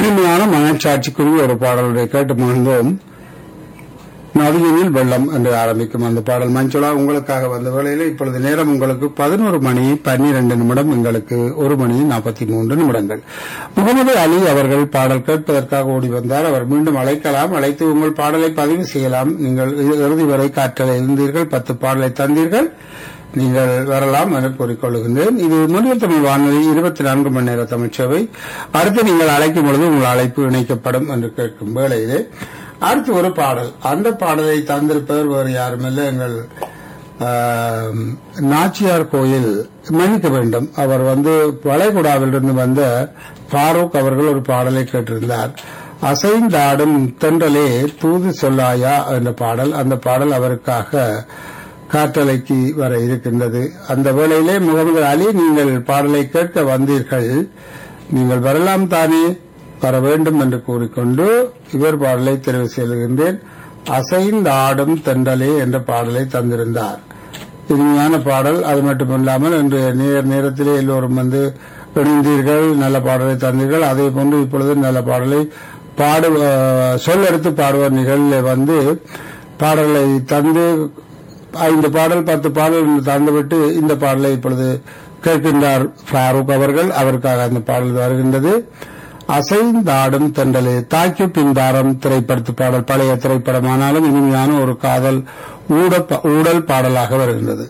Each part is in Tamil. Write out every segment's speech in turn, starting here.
இனிமையான மனச்சாட்சிக்குரிய ஒரு பாடலுடைய கேட்டு மகிழ்ந்தோம் நதியினில் வெள்ளம் என்று ஆரம்பிக்கும் அந்த பாடல் மஞ்சுளா உங்களுக்காக வந்த வேளையில இப்பொழுது நேரம் உங்களுக்கு பதினோரு மணி பன்னிரண்டு நிமிடம் எங்களுக்கு ஒரு மணி நாற்பத்தி மூன்று நிமிடங்கள் முகமது அலி அவர்கள் பாடல் கேட்பதற்காக ஓடி வந்தார் அவர் மீண்டும் அழைக்கலாம் அழைத்து உங்கள் பாடலை பதிவு செய்யலாம் நீங்கள் இறுதி வரை காற்றலை இருந்தீர்கள் பத்து பாடலை தந்தீர்கள் நீங்கள் வரலாம் என கூறிக்கொள்கின்றேன் இது முன்னில் தமிழ் வானொலி இருபத்தி நான்கு மணி நேர தமிழ்ச்சேவை அடுத்து நீங்கள் அழைக்கும் பொழுது உங்கள் அழைப்பு இணைக்கப்படும் என்று கேட்கும் வேளையிலே அடுத்து ஒரு பாடல் அந்த பாடலை தந்திருப்பவர் வேறு யாருமில்லை எங்கள் ஆம், நாச்சியார் கோயில் மன்னிக்க வேண்டும் அவர் வந்து வளைகுடாவிலிருந்து வந்த ஃபாரூக் அவர்கள் ஒரு பாடலை கேட்டிருந்தார் அசைந்தாடும் தென்றலே தூது சொல்லாயா என்ற பாடல் அந்த பாடல் அவருக்காக காற்றலைக்கு வர இருக்கின்றது அந்த வேளையிலே முகமது அலி நீங்கள் பாடலை கேட்க வந்தீர்கள் நீங்கள் வரலாம் தானே வர வேண்டும் என்று கூறிக்கொண்டு இவர் பாடலை தெரிவு செய்கின்றேன் அசைந்தாடும் தென்றலே என்ற பாடலை தந்திருந்தார் இனிமையான பாடல் அது மட்டுமில்லாமல் இன்று நேர் நேரத்திலே எல்லோரும் வந்து இணைந்தீர்கள் நல்ல பாடலை தந்தீர்கள் அதே போன்று இப்பொழுது நல்ல பாடலை பாடு அஹ், சொல்லெடுத்து பாடுவர் நிகழ்வில் வந்து பாடலை தந்து ஐந்து பாடல் பத்து பாடல் தந்துவிட்டு இந்த பாடலை இப்பொழுது கேட்கின்றார் ஃபாரூக் அவர்கள் அவருக்காக அந்த பாடல் வருகின்றது அசைந்தாடும் தென்றலே தாக்கி பின்தாரம் திரைப்படத்து பாடல் பழைய திரைப்படமானாலும் இனிமையான ஒரு காதல் ஊட- ஊடல் பாடலாக வருகின்றது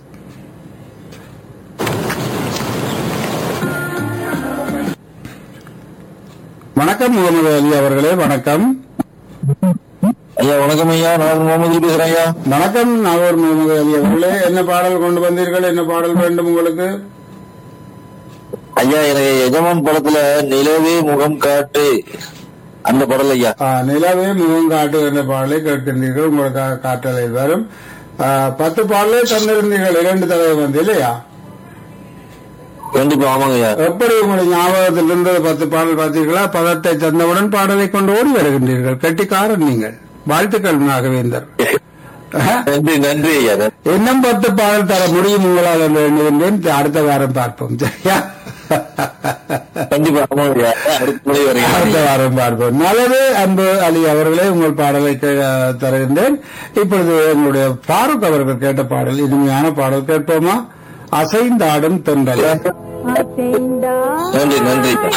வணக்கம் முகமது அலி அவர்களே வணக்கம் ஐயா வணக்கம் ஐயா நான் முகமது பேசுறேன் ஐயா வணக்கம் நாகூர் முகமது அலி அவர்களே என்ன பாடல் கொண்டு வந்தீர்கள் என்ன பாடல் வேண்டும் உங்களுக்கு ஐயா எனக்கு எஜமான் படத்துல நிலவே முகம் காட்டு அந்த படம் ஐயா ஆ, நிலவே முகம் காட்டு என்ற பாடலை கேட்கின்றீர்கள் உங்களுக்காக காற்றலை வரும் ஆ, பத்து பாடலே தந்திருந்தீர்கள் இரண்டு தடவை வந்து இல்லையா கண்டிப்பா ஆமாங்க ஐயா எப்படி உங்களுடைய ஞாபகத்தில் இருந்தது பத்து பாடல் பார்த்தீர்களா பதத்தை தந்தவுடன் பாடலை கொண்டு ஓடி வருகின்றீர்கள் கெட்டிக்காரன் நீங்கள் வாழ்த்துக்கள் நாகவேந்தர் நன்றி நன்றி ஐயா நன்றி. இன்னும் பத்து பாடல் தர முடியும் உங்களால் என்று எண்ணுகின்றேன் அடுத்த வாரம் பார்ப்போம் சரியா கண்டிப்பா ஆமாங்க ஐயா அடுத்த முறை அடுத்த வரீங்க வாரம் பார்ப்போம் நல்லது அன்பு அலி அவர்களே உங்கள் பாடலை கே- தருகின்றேன் இப்பொழுது உங்களுடைய ஃபாரூக் அவர்கள் கேட்ட பாடல் இனிமையான பாடல் கேட்போமா அசைந்தாடும் தென்றல் அசைந்தா நன்றி நன்றி